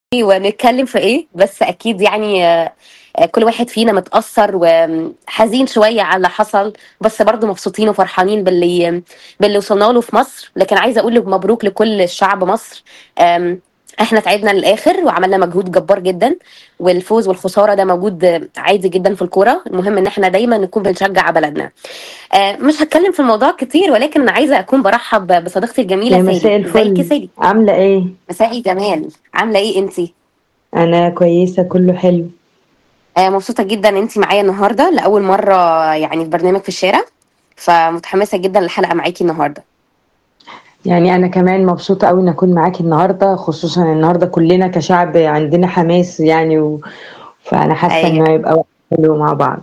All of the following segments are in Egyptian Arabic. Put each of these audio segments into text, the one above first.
ونتكلم في ايه بس اكيد يعني آه، آه، كل واحد فينا متأثر وحزين شوية على اللي حصل بس برضه مبسوطين وفرحانين باللي باللي وصلنا له في مصر لكن عايزة اقول لك مبروك لكل الشعب مصر آم، احنا تعبنا للاخر وعملنا مجهود جبار جدا والفوز والخسارة ده موجود آه، عادي جدا في الكورة المهم ان احنا دايما نكون بنشجع بلدنا آه، مش هتكلم في الموضوع كتير ولكن انا عايزة اكون برحب بصديقتي الجميلة يا مساء سالي ازيك يا الفل سالي عاملة ايه؟ مساء جمال عاملة ايه انتي أنا كويسة كله حلو آه، مبسوطة جدا ان انتي معايا النهاردة لأول مرة يعني في برنامج في الشارع فمتحمسة جدا للحلقة معاكي النهاردة يعني أنا كمان مبسوطة أوي إن أكون معاكي النهاردة خصوصا النهاردة كلنا كشعب عندنا حماس يعني و... فأنا حاسة ايوه إنه هيبقى وقت حلو مع بعض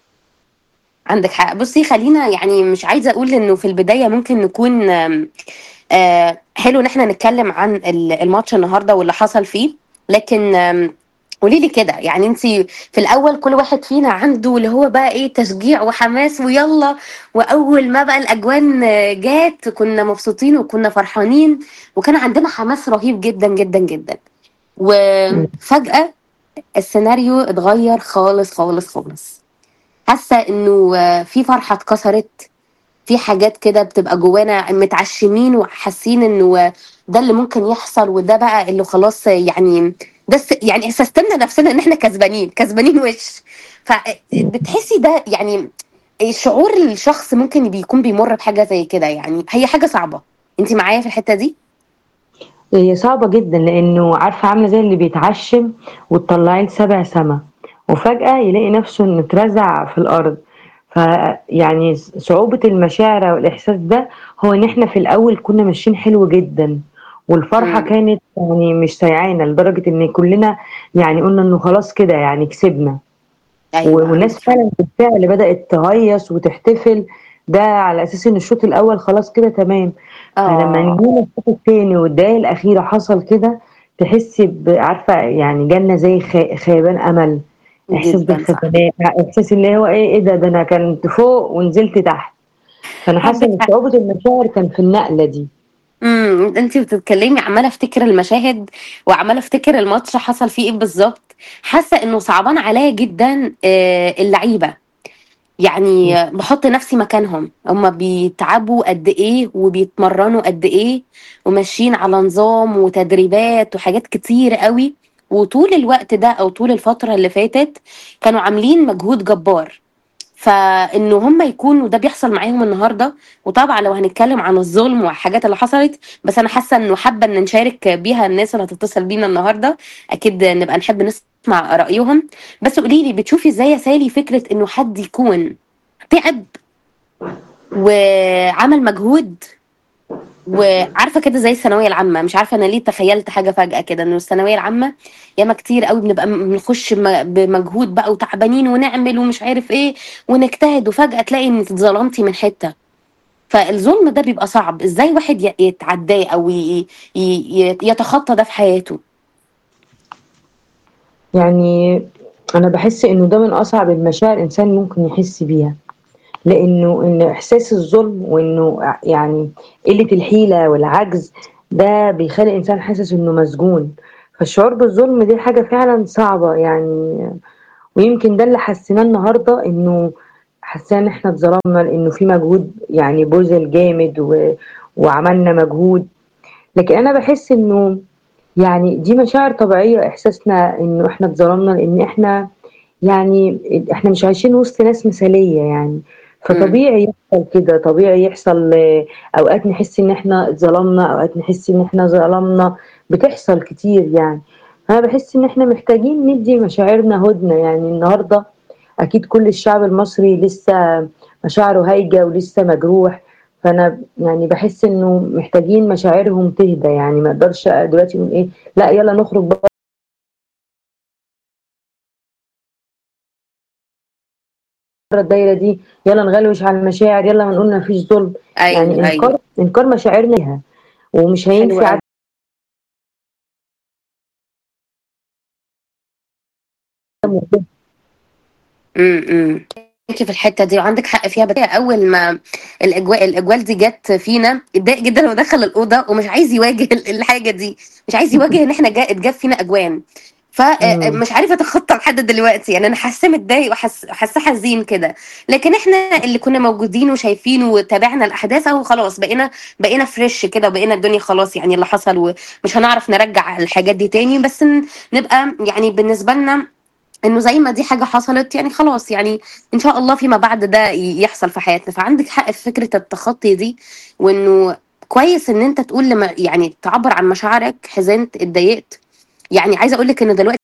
عندك حق بصي خلينا يعني مش عايزة اقول انه في البداية ممكن نكون آم، آه، حلو ان احنا نتكلم عن ال- الماتش النهاردة واللي حصل فيه لكن آم، قولي لي كده يعني انت في الاول كل واحد فينا عنده اللي هو بقى ايه تشجيع وحماس ويلا واول ما بقى الاجوان آه، جات كنا مبسوطين وكنا فرحانين وكان عندنا حماس رهيب جدا جدا جدا م. وفجأة السيناريو اتغير خالص خالص خالص حاسة انه آه، في فرحة اتكسرت في حاجات كده بتبقى جوانا متعشمين وحاسين انه آه، ده اللي ممكن يحصل وده بقى اللي خلاص آه، يعني ده الس- يعني احسستنا نفسنا ان احنا كسبانين كسبانين وش فبتحسي ده يعني شعور الشخص ممكن بيكون بيمر بحاجة زي كده يعني هي حاجة صعبة انت معايا في الحتة دي؟ هي صعبة جدا لأنه عارفة عاملة زي اللي بيتعشم وتطلعيه لسبع سما وفجأة يلاقي نفسه إنه اترزع في الأرض فيعني صعوبة المشاعر والإحساس ده هو إن إحنا في الأول كنا ماشيين حلو جدا والفرحة امم كانت يعني مش سايعانا لدرجة إن كلنا يعني قلنا إنه خلاص كده يعني كسبنا و- ايوه والناس عندك حق فعلا بالفعل بدأت تهيص وتحتفل ده على أساس إن الشوط الأول خلاص كده تمام فلما اه نجينا الشوط التاني والدقايق الأخيرة حصل كده تحسي ب- عارفة يعني جالنا زي خي- خيبان أمل إحساس جدا صح بالخذلان إحساس اللي هو إيه إيه ده ده أنا كنت فوق ونزلت تحت فأنا حاسة عندك إن حق صعوبة المشاعر كان في النقلة دي امم انت بتتكلمي عماله افتكر المشاهد وعماله افتكر الماتش حصل فيه ايه بالظبط حاسه انه صعبان عليا جدا آه، اللعيبه يعني بحط نفسي مكانهم هما بيتعبوا قد ايه وبيتمرنوا قد ايه وماشيين على نظام وتدريبات وحاجات كتير قوي وطول الوقت ده او طول الفتره اللي فاتت كانوا عاملين مجهود جبار فانه هم يكونوا ده بيحصل معاهم النهارده وطبعا لو هنتكلم عن الظلم والحاجات اللي حصلت بس انا حاسه انه حابه ان نشارك بيها الناس اللي هتتصل بينا النهارده اكيد نبقى نحب نسمع رايهم بس قولي لي بتشوفي ازاي يا سالي فكره انه حد يكون تعب وعمل مجهود وعارفه كده زي الثانويه العامه مش عارفه انا ليه تخيلت حاجه فجاه كده انه الثانويه العامه ياما كتير قوي بنبقى م- بنخش م- بمجهود بقى وتعبانين ونعمل ومش عارف ايه ونجتهد وفجاه تلاقي انك اتظلمتي من حته فالظلم ده بيبقى صعب ازاي واحد ي- يتعداه او ي- ي- ي- يتخطى ده في حياته يعني أنا بحس إنه ده من أصعب المشاعر الإنسان ممكن يحس بيها لانه ان احساس الظلم وانه يعني قله الحيله والعجز ده بيخلي الانسان حاسس انه مسجون فالشعور بالظلم دي حاجه فعلا صعبه يعني ويمكن ده اللي حسيناه النهارده انه حسينا ان احنا اتظلمنا لانه في مجهود يعني بذل جامد و... وعملنا مجهود لكن انا بحس انه يعني دي مشاعر طبيعيه احساسنا انه احنا اتظلمنا لان احنا يعني احنا مش عايشين وسط ناس مثالية يعني امم فطبيعي يحصل كده طبيعي يحصل آه، اوقات نحس ان احنا اتظلمنا اوقات نحس ان احنا ظلمنا بتحصل كتير يعني انا بحس ان احنا محتاجين ندي مشاعرنا هدنة يعني النهاردة اكيد كل الشعب المصري لسه مشاعره هايجة ولسه مجروح فانا يعني بحس انه محتاجين مشاعرهم تهدى يعني ما اقدرش دلوقتي نقول ايه لا يلا نخرج بره الدايره دي يلا نغلوش على المشاعر يلا ما نقول ما فيش ظلم يعني ايوه انكار ايوه انكار مشاعرنا ليها ومش حلو هينفي قوي عدم وجودها امم في الحته دي وعندك حق فيها بس اول ما الاجواء الاجوال دي جت فينا اتضايق جدا لما دخل الاوضه ومش عايز يواجه ال- الحاجه دي مش عايز يواجه ان احنا جا اتجاب فينا اجوان مم. فمش عارفه اتخطى لحد دلوقتي يعني انا حاسه متضايق وحاسه حاسه حزين كده لكن احنا اللي كنا موجودين وشايفين وتابعنا الاحداث اهو خلاص بقينا بقينا فريش كده وبقينا الدنيا خلاص يعني اللي حصل ومش هنعرف نرجع الحاجات دي تاني بس ن- نبقى يعني بالنسبه لنا انه زي ما دي حاجه حصلت يعني خلاص يعني ان شاء الله فيما بعد ده ي- يحصل في حياتنا فعندك حق في فكره التخطي دي وانه كويس ان انت تقول لما يعني تعبر عن مشاعرك حزنت اتضايقت يعني عايزه اقول لك ان دلوقتي